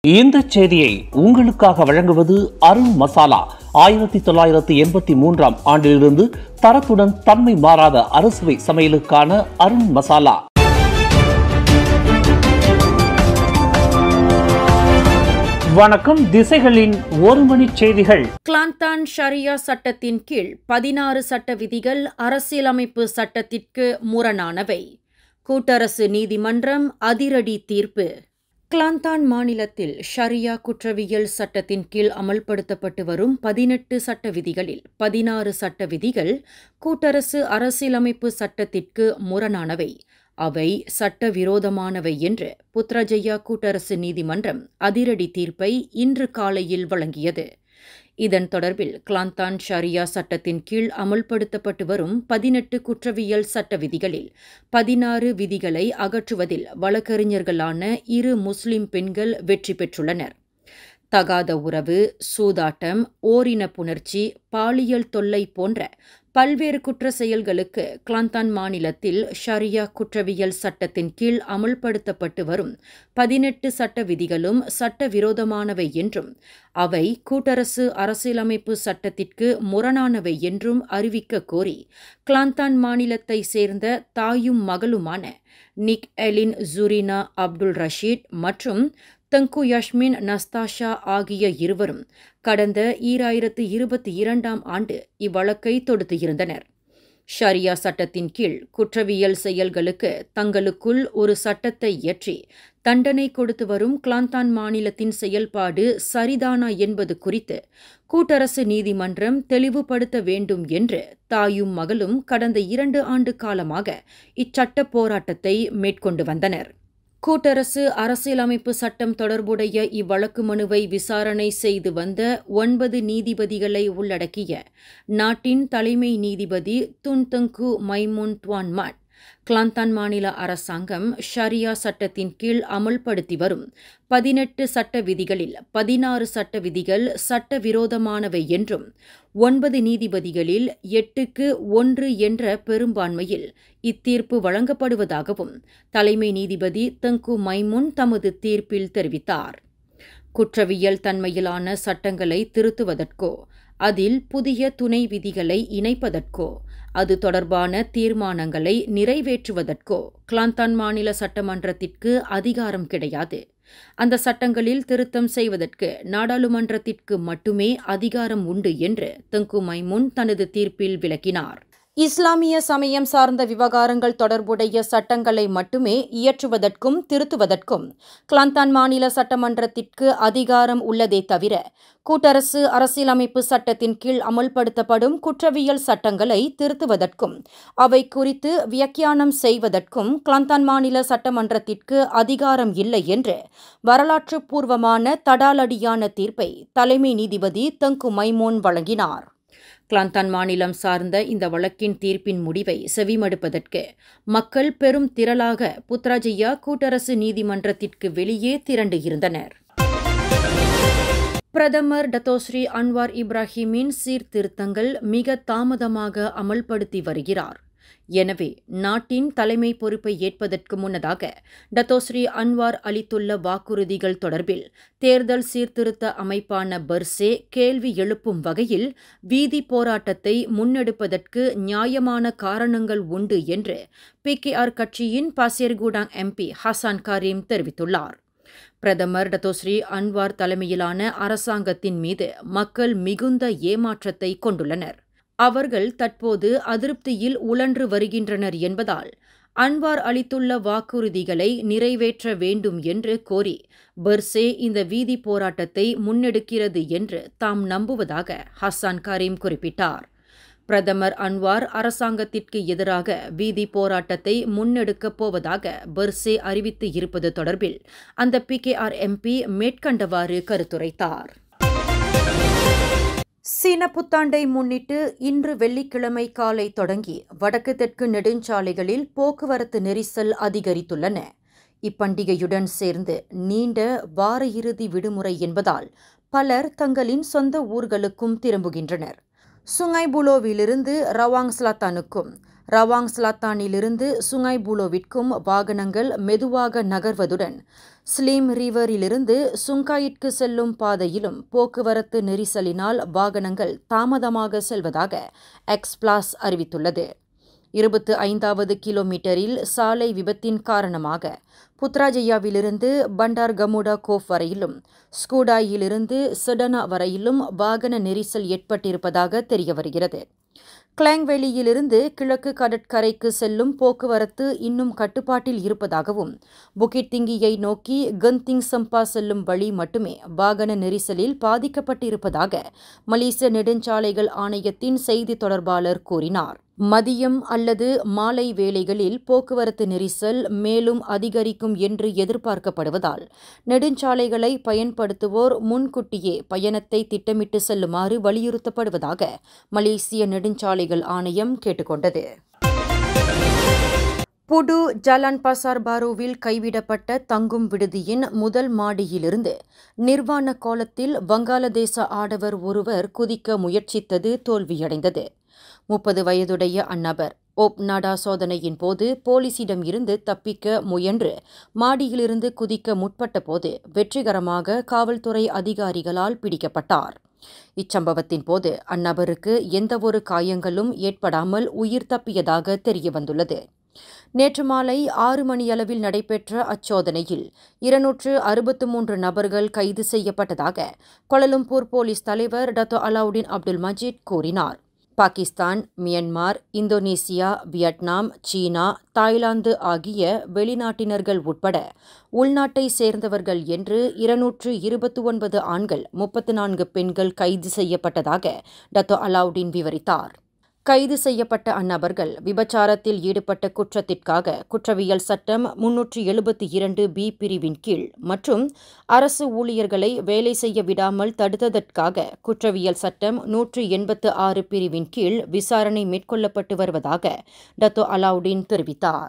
இந்த செய்தியை உங்களுக்காக வழங்குவது அருண் மசாலா ஆயிரத்தி தொள்ளாயிரத்தி எண்பத்தி மூன்றாம் ஆண்டிலிருந்து தரத்துடன் தன்மை மாறாத அறுசுவை சமையலுக்கான அருண் மசாலா வணக்கம் திசைகளின் ஒரு மணி செய்திகள் கிளாந்தான் ஷரியா சட்டத்தின் கீழ் பதினாறு சட்ட விதிகள் அரசியலமைப்பு சட்டத்திற்கு முரணானவை கூட்டரசு நீதிமன்றம் அதிரடி தீர்ப்பு கிளாந்தான் மாநிலத்தில் ஷரியா குற்றவியல் சட்டத்தின் கீழ் அமல்படுத்தப்பட்டு வரும் பதினெட்டு சட்ட விதிகளில் பதினாறு சட்ட விதிகள் கூட்டரசு அரசியலமைப்பு சட்டத்திற்கு முரணானவை அவை சட்டவிரோதமானவை என்று புத்ரஜயா கூட்டரசு நீதிமன்றம் அதிரடி தீர்ப்பை இன்று காலையில் வழங்கியது இதன் தொடர்பில் கிளாந்தான் ஷரியா சட்டத்தின் கீழ் அமல்படுத்தப்பட்டு வரும் பதினெட்டு குற்றவியல் சட்ட விதிகளில் பதினாறு விதிகளை அகற்றுவதில் வழக்கறிஞர்களான இரு முஸ்லிம் பெண்கள் வெற்றி பெற்றுள்ளனர் தகாத உறவு சூதாட்டம் ஓரின புணர்ச்சி பாலியல் தொல்லை போன்ற பல்வேறு குற்ற செயல்களுக்கு கிளாந்தான் மாநிலத்தில் ஷரியா குற்றவியல் சட்டத்தின் கீழ் அமல்படுத்தப்பட்டு வரும் பதினெட்டு சட்ட விதிகளும் சட்டவிரோதமானவை என்றும் அவை கூட்டரசு அரசியலமைப்பு சட்டத்திற்கு முரணானவை என்றும் அறிவிக்க கோரி கிளாந்தான் மாநிலத்தை சேர்ந்த தாயும் மகளுமான நிக் எலின் ஜுரினா அப்துல் ரஷீத் மற்றும் தங்கு யஷ்மின் நஸ்தாஷா ஆகிய இருவரும் கடந்த ஈராயிரத்து இருபத்தி இரண்டாம் ஆண்டு இவ்வழக்கை தொடுத்து இருந்தனர் ஷரியா சட்டத்தின் கீழ் குற்றவியல் செயல்களுக்கு தங்களுக்குள் ஒரு சட்டத்தை இயற்றி தண்டனை கொடுத்து வரும் கிளாந்தான் மாநிலத்தின் செயல்பாடு சரிதானா என்பது குறித்து கூட்டரசு நீதிமன்றம் தெளிவுபடுத்த வேண்டும் என்று தாயும் மகளும் கடந்த இரண்டு ஆண்டு காலமாக இச்சட்ட போராட்டத்தை மேற்கொண்டு வந்தனர் கூட்டரசு அரசியலமைப்பு சட்டம் தொடர்புடைய இவ்வழக்கு மனுவை விசாரணை செய்து வந்த ஒன்பது நீதிபதிகளை உள்ளடக்கிய நாட்டின் தலைமை நீதிபதி துன்தங்கு மைமுன் துவான்மாட் கிளாந்தான் மாநில அரசாங்கம் ஷரியா சட்டத்தின் கீழ் அமல்படுத்தி வரும் பதினெட்டு சட்ட விதிகளில் பதினாறு சட்ட விதிகள் சட்டவிரோதமானவை என்றும் ஒன்பது நீதிபதிகளில் எட்டுக்கு ஒன்று என்ற பெரும்பான்மையில் இத்தீர்ப்பு வழங்கப்படுவதாகவும் தலைமை நீதிபதி தங்கு மைமுன் தமது தீர்ப்பில் தெரிவித்தார் குற்றவியல் தன்மையிலான சட்டங்களை திருத்துவதற்கோ அதில் புதிய துணை விதிகளை இணைப்பதற்கோ அது தொடர்பான தீர்மானங்களை நிறைவேற்றுவதற்கோ கிளாந்தான் மாநில சட்டமன்றத்திற்கு அதிகாரம் கிடையாது அந்த சட்டங்களில் திருத்தம் செய்வதற்கு நாடாளுமன்றத்திற்கு மட்டுமே அதிகாரம் உண்டு என்று தங்கு மைமுன் தனது தீர்ப்பில் விளக்கினார் இஸ்லாமிய சமயம் சார்ந்த விவகாரங்கள் தொடர்புடைய சட்டங்களை மட்டுமே இயற்றுவதற்கும் திருத்துவதற்கும் கிளாந்தான் மாநில சட்டமன்றத்திற்கு அதிகாரம் உள்ளதே தவிர கூட்டரசு அரசியலமைப்பு சட்டத்தின் கீழ் அமல்படுத்தப்படும் குற்றவியல் சட்டங்களை திருத்துவதற்கும் அவை குறித்து வியாக்கியானம் செய்வதற்கும் கிளாந்தான் மாநில சட்டமன்றத்திற்கு அதிகாரம் இல்லை என்று வரலாற்று பூர்வமான தடாலடியான தீர்ப்பை தலைமை நீதிபதி தங்கு மைமோன் வழங்கினார் கிளாந்தான் மாநிலம் சார்ந்த இந்த வழக்கின் தீர்ப்பின் முடிவை செவிமடுப்பதற்கு மக்கள் பெரும் திரளாக புத்ராஜியா கூட்டரசு நீதிமன்றத்திற்கு வெளியே திரண்டு இருந்தனர் பிரதமர் டத்தோஸ்ரீ அன்வார் இப்ராஹிமின் சீர்திருத்தங்கள் மிக தாமதமாக அமல்படுத்தி வருகிறார் எனவே நாட்டின் தலைமை பொறுப்பை ஏற்பதற்கு முன்னதாக டத்தோஸ்ரீ அன்வார் அளித்துள்ள வாக்குறுதிகள் தொடர்பில் தேர்தல் சீர்திருத்த அமைப்பான பர்சே கேள்வி எழுப்பும் வகையில் வீதி போராட்டத்தை முன்னெடுப்பதற்கு நியாயமான காரணங்கள் உண்டு என்று பிகேஆர் கட்சியின் பாசேர்கூடாங் எம்பி ஹசான் கரீம் தெரிவித்துள்ளார் பிரதமர் டத்தோஸ்ரீ அன்வார் தலைமையிலான அரசாங்கத்தின் மீது மக்கள் மிகுந்த ஏமாற்றத்தை கொண்டுள்ளனர் அவர்கள் தற்போது அதிருப்தியில் உழன்று வருகின்றனர் என்பதால் அன்வார் அளித்துள்ள வாக்குறுதிகளை நிறைவேற்ற வேண்டும் என்று கோரி பர்சே இந்த வீதி போராட்டத்தை முன்னெடுக்கிறது என்று தாம் நம்புவதாக ஹசான் கரீம் குறிப்பிட்டார் பிரதமர் அன்வார் அரசாங்கத்திற்கு எதிராக வீதி போராட்டத்தை முன்னெடுக்கப் போவதாக பர்சே அறிவித்து இருப்பது தொடர்பில் அந்த பிகேஆர் எம்பி மேற்கண்டவாறு கருத்துரைத்தார் சீன புத்தாண்டை முன்னிட்டு இன்று வெள்ளிக்கிழமை காலை தொடங்கி வடக்கு தெற்கு நெடுஞ்சாலைகளில் போக்குவரத்து நெரிசல் அதிகரித்துள்ளன இப்பண்டிகையுடன் சேர்ந்து நீண்ட வார இறுதி விடுமுறை என்பதால் பலர் தங்களின் சொந்த ஊர்களுக்கும் திரும்புகின்றனர் சுங்கைபுலோவிலிருந்து ரவாங் ஸ்லாத்தானுக்கும் ரவாங் ஸ்லாத்தானிலிருந்து சுங்காய் பூலோவிற்கும் வாகனங்கள் மெதுவாக நகர்வதுடன் ஸ்லீம் ரிவரிலிருந்து சுங்காயிற்கு செல்லும் பாதையிலும் போக்குவரத்து நெரிசலினால் வாகனங்கள் தாமதமாக செல்வதாக எக்ஸ்பிளாஸ் அறிவித்துள்ளது இருபத்து ஐந்தாவது கிலோமீட்டரில் சாலை விபத்தின் காரணமாக புத்ராஜயாவிலிருந்து பண்டார் கமுடா கோஃப் வரையிலும் ஸ்கூடாயிலிருந்து செடனா வரையிலும் வாகன நெரிசல் ஏற்பட்டிருப்பதாக தெரியவருகிறது கிளாங்வெளியிலிருந்து கிழக்கு கடற்கரைக்கு செல்லும் போக்குவரத்து இன்னும் கட்டுப்பாட்டில் இருப்பதாகவும் புகிட் திங்கியை நோக்கி கந்திங் சம்பா செல்லும் வழி மட்டுமே வாகன நெரிசலில் பாதிக்கப்பட்டிருப்பதாக மலேசிய நெடுஞ்சாலைகள் ஆணையத்தின் செய்தி தொடர்பாளர் கூறினார் மதியம் அல்லது மாலை வேளைகளில் போக்குவரத்து நெரிசல் மேலும் அதிகரிக்கும் என்று எதிர்பார்க்கப்படுவதால் நெடுஞ்சாலைகளை பயன்படுத்துவோர் முன்கூட்டியே பயணத்தை திட்டமிட்டு செல்லுமாறு வலியுறுத்தப்படுவதாக மலேசிய நெடுஞ்சாலைகள் ஆணையம் கேட்டுக்கொண்டது புடு ஜலான் பசார் பாரோவில் கைவிடப்பட்ட தங்கும் விடுதியின் முதல் மாடியிலிருந்து நிர்வாண கோலத்தில் வங்காளதேச ஆடவர் ஒருவர் குதிக்க முயற்சித்தது தோல்வியடைந்தது முப்பது வயதுடைய அந்நபர் ஓப்நாடா சோதனையின் போது போலீசிடம் இருந்து தப்பிக்க முயன்று மாடியிலிருந்து குதிக்க முற்பட்ட போது வெற்றிகரமாக காவல்துறை அதிகாரிகளால் பிடிக்கப்பட்டார் இச்சம்பவத்தின் போது அந்நபருக்கு எந்தவொரு காயங்களும் ஏற்படாமல் உயிர் தப்பியதாக தெரியவந்துள்ளது நேற்று மாலை ஆறு மணியளவில் நடைபெற்ற அச்சோதனையில் இருநூற்று அறுபத்து மூன்று நபர்கள் கைது செய்யப்பட்டதாக கொலலும்பூர் போலீஸ் தலைவர் டத்தோ அலாவுடின் அப்துல் மஜீத் கூறினார் பாகிஸ்தான் மியன்மார் இந்தோனேசியா வியட்நாம் சீனா தாய்லாந்து ஆகிய வெளிநாட்டினர்கள் உட்பட உள்நாட்டை சேர்ந்தவர்கள் என்று இருநூற்று இருபத்தி ஒன்பது ஆண்கள் முப்பத்து நான்கு பெண்கள் கைது செய்யப்பட்டதாக டத்தோ அலாவுடின் விவரித்தார் கைது செய்யப்பட்ட அந்நபர்கள் விபச்சாரத்தில் ஈடுபட்ட குற்றத்திற்காக குற்றவியல் சட்டம் முன்னூற்றி எழுபத்தி இரண்டு பி பிரிவின் கீழ் மற்றும் அரசு ஊழியர்களை வேலை செய்ய விடாமல் தடுத்ததற்காக குற்றவியல் சட்டம் நூற்று எண்பத்து ஆறு பிரிவின் கீழ் விசாரணை மேற்கொள்ளப்பட்டு வருவதாக டத்தோ அலாவுடீன் தெரிவித்தார்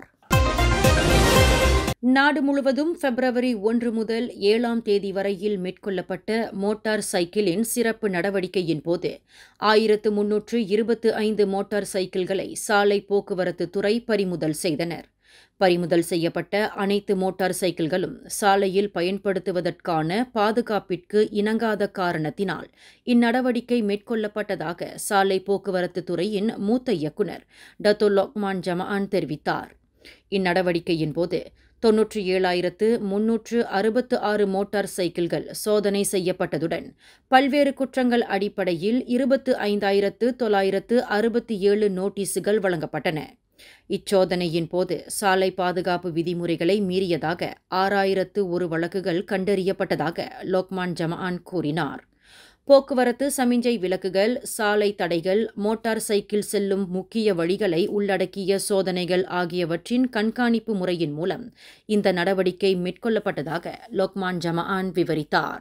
நாடு முழுவதும் பிப்ரவரி ஒன்று முதல் ஏழாம் தேதி வரையில் மேற்கொள்ளப்பட்ட மோட்டார் சைக்கிளின் சிறப்பு நடவடிக்கையின் போது ஆயிரத்து முன்னூற்று இருபத்து ஐந்து மோட்டார் சைக்கிள்களை சாலை போக்குவரத்து துறை பறிமுதல் செய்தனர் பறிமுதல் செய்யப்பட்ட அனைத்து மோட்டார் சைக்கிள்களும் சாலையில் பயன்படுத்துவதற்கான பாதுகாப்பிற்கு இணங்காத காரணத்தினால் இந்நடவடிக்கை மேற்கொள்ளப்பட்டதாக சாலை போக்குவரத்து துறையின் மூத்த இயக்குநர் டத்தோ லோக்மான் ஜமான் தெரிவித்தார் இந்நடவடிக்கையின் போது தொன்னூற்றி ஏழாயிரத்து முன்னூற்று அறுபத்து ஆறு மோட்டார் சைக்கிள்கள் சோதனை செய்யப்பட்டதுடன் பல்வேறு குற்றங்கள் அடிப்படையில் இருபத்து ஐந்தாயிரத்து தொள்ளாயிரத்து அறுபத்தி ஏழு நோட்டீஸுகள் வழங்கப்பட்டன இச்சோதனையின் போது சாலை பாதுகாப்பு விதிமுறைகளை மீறியதாக ஆறாயிரத்து ஒரு வழக்குகள் கண்டறியப்பட்டதாக லோக்மான் ஜமான் கூறினார் போக்குவரத்து சமிஞ்சை விளக்குகள் சாலை தடைகள் மோட்டார் சைக்கிள் செல்லும் முக்கிய வழிகளை உள்ளடக்கிய சோதனைகள் ஆகியவற்றின் கண்காணிப்பு முறையின் மூலம் இந்த நடவடிக்கை மேற்கொள்ளப்பட்டதாக லோக்மான் ஜமான் விவரித்தார்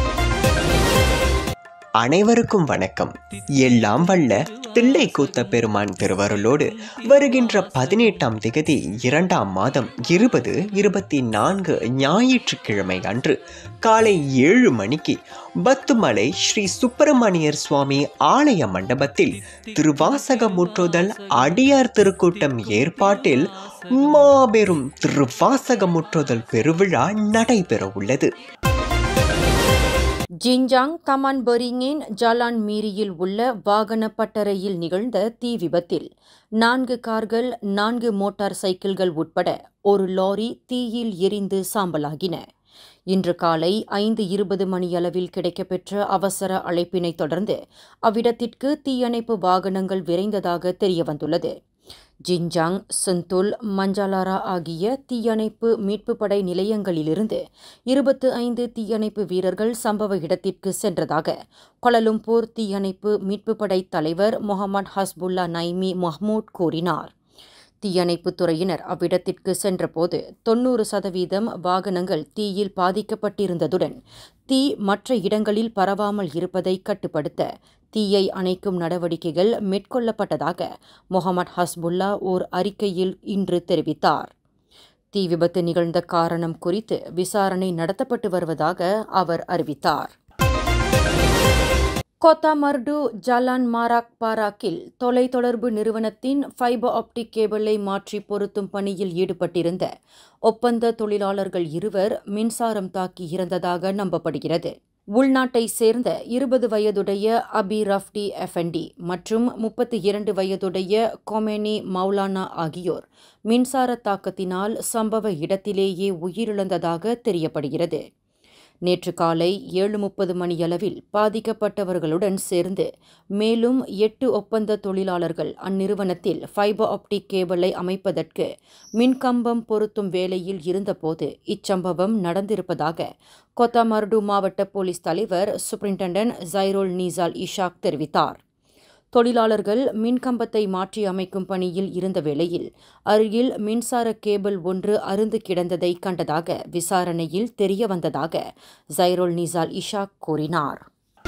அனைவருக்கும் வணக்கம் எல்லாம் வல்ல தில்லை கூத்த பெருமான் திருவருளோடு வருகின்ற பதினெட்டாம் திகதி இரண்டாம் மாதம் இருபது இருபத்தி நான்கு ஞாயிற்றுக்கிழமை அன்று காலை ஏழு மணிக்கு பத்துமலை ஸ்ரீ சுப்பிரமணியர் சுவாமி ஆலய மண்டபத்தில் திருவாசக முற்றுதல் அடியார் திருக்கூட்டம் ஏற்பாட்டில் மாபெரும் திருவாசக முற்றுதல் பெருவிழா நடைபெற உள்ளது ஜின்ஜாங் தமான் பெரிங்கின் ஜலான் மீரியில் உள்ள வாகன பட்டறையில் நிகழ்ந்த தீ விபத்தில் நான்கு கார்கள் நான்கு மோட்டார் சைக்கிள்கள் உட்பட ஒரு லாரி தீயில் எரிந்து சாம்பலாகின இன்று காலை ஐந்து இருபது மணியளவில் கிடைக்கப்பெற்ற அவசர அழைப்பினை தொடர்ந்து அவ்விடத்திற்கு தீயணைப்பு வாகனங்கள் விரைந்ததாக தெரியவந்துள்ளது ஜின்ஜாங் செந்துல் மஞ்சாலாரா ஆகிய தீயணைப்பு மீட்பு படை நிலையங்களிலிருந்து இருபத்து ஐந்து தீயணைப்பு வீரர்கள் சம்பவ இடத்திற்கு சென்றதாக கொலலும்பூர் தீயணைப்பு மீட்பு படை தலைவர் முகமது ஹஸ்புல்லா நைமி மஹ்மூத் கூறினார் தீயணைப்புத் துறையினர் அவ்விடத்திற்கு சென்றபோது தொன்னூறு சதவீதம் வாகனங்கள் தீயில் பாதிக்கப்பட்டிருந்ததுடன் தீ மற்ற இடங்களில் பரவாமல் இருப்பதை கட்டுப்படுத்த தீயை அணைக்கும் நடவடிக்கைகள் மேற்கொள்ளப்பட்டதாக முகமது ஹஸ்புல்லா ஓர் அறிக்கையில் இன்று தெரிவித்தார் தீ விபத்து நிகழ்ந்த காரணம் குறித்து விசாரணை நடத்தப்பட்டு வருவதாக அவர் அறிவித்தார் கோத்தாமர்டு ஜலான் மாராக் பாராக்கில் தொலைத்தொடர்பு நிறுவனத்தின் ஃபைபர் ஆப்டிக் கேபிளை மாற்றி பொருத்தும் பணியில் ஈடுபட்டிருந்த ஒப்பந்த தொழிலாளர்கள் இருவர் மின்சாரம் தாக்கி இறந்ததாக நம்பப்படுகிறது உள்நாட்டை சேர்ந்த இருபது வயதுடைய அபி ரஃப்டி எஃப்என்டி மற்றும் முப்பத்தி இரண்டு வயதுடைய கொமேனி மௌலானா ஆகியோர் மின்சார தாக்கத்தினால் சம்பவ இடத்திலேயே உயிரிழந்ததாக தெரியப்படுகிறது நேற்று காலை ஏழு முப்பது மணியளவில் பாதிக்கப்பட்டவர்களுடன் சேர்ந்து மேலும் எட்டு ஒப்பந்த தொழிலாளர்கள் அந்நிறுவனத்தில் ஃபைபர் ஆப்டிக் கேபிளை அமைப்பதற்கு மின்கம்பம் பொருத்தும் வேலையில் இருந்தபோது இச்சம்பவம் நடந்திருப்பதாக கொத்தமர்டு மாவட்ட போலீஸ் தலைவர் சூப்பரிண்டென்டன்ட் ஜைரோல் நீசால் இஷாக் தெரிவித்தார் தொழிலாளர்கள் மின்கம்பத்தை மாற்றி அமைக்கும் பணியில் இருந்த வேளையில் அருகில் மின்சார கேபிள் ஒன்று அருந்து கிடந்ததை கண்டதாக விசாரணையில் தெரியவந்ததாக ஜைரோல் நிசால் இஷாக் கூறினார்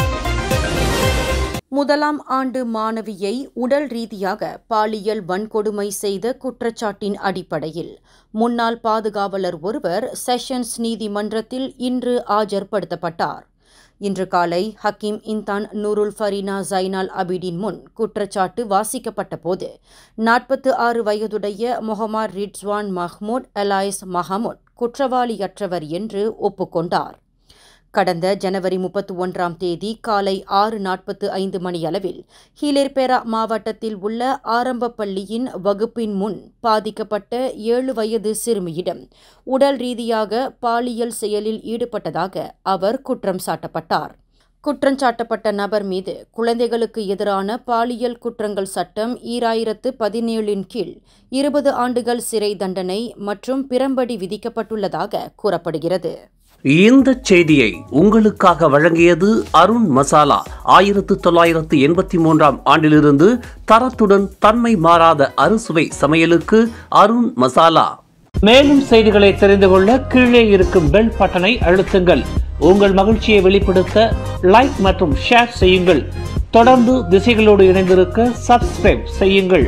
முதலாம் ஆண்டு மாணவியை உடல் ரீதியாக பாலியல் வன்கொடுமை செய்த குற்றச்சாட்டின் அடிப்படையில் முன்னாள் பாதுகாவலர் ஒருவர் செஷன்ஸ் நீதிமன்றத்தில் இன்று ஆஜர்படுத்தப்பட்டார் இன்று காலை ஹக்கீம் இன்தான் நூருல் ஃபரீனா ஜைனால் அபிடின் முன் குற்றச்சாட்டு வாசிக்கப்பட்ட போது நாற்பத்து ஆறு வயதுடைய Mohamar Ridzwan Mahmud Alias Mahmud குற்றவாளியற்றவர் என்று ஒப்புக்கொண்டார் கடந்த ஜனவரி முப்பத்தி ஒன்றாம் தேதி காலை ஆறு நாற்பத்து ஐந்து மணியளவில் ஹீலேர்பேரா மாவட்டத்தில் உள்ள ஆரம்ப பள்ளியின் வகுப்பின் முன் பாதிக்கப்பட்ட ஏழு வயது சிறுமியிடம் உடல் ரீதியாக பாலியல் செயலில் ஈடுபட்டதாக அவர் குற்றம் சாட்டப்பட்டார் குற்றஞ்சாட்டப்பட்ட நபர் மீது குழந்தைகளுக்கு எதிரான பாலியல் குற்றங்கள் சட்டம் ஈராயிரத்து பதினேழின் கீழ் இருபது ஆண்டுகள் சிறை தண்டனை மற்றும் பிறம்படி விதிக்கப்பட்டுள்ளதாக கூறப்படுகிறது இந்த செய்தியை உங்களுக்காக வழங்கியது அருண் மசாலா ஆயிரத்து தொள்ளாயிரத்து எண்பத்தி மூன்றாம் ஆண்டிலிருந்து தரத்துடன் தன்மை மாறாத அறுசுவை சமையலுக்கு அருண் மசாலா மேலும் செய்திகளை தெரிந்து கொள்ள கீழே இருக்கும் பெல் பட்டனை அழுத்துங்கள் உங்கள் மகிழ்ச்சியை வெளிப்படுத்த லைக் மற்றும் ஷேர் செய்யுங்கள் தொடர்ந்து திசைகளோடு இணைந்திருக்க சப்ஸ்கிரைப் செய்யுங்கள்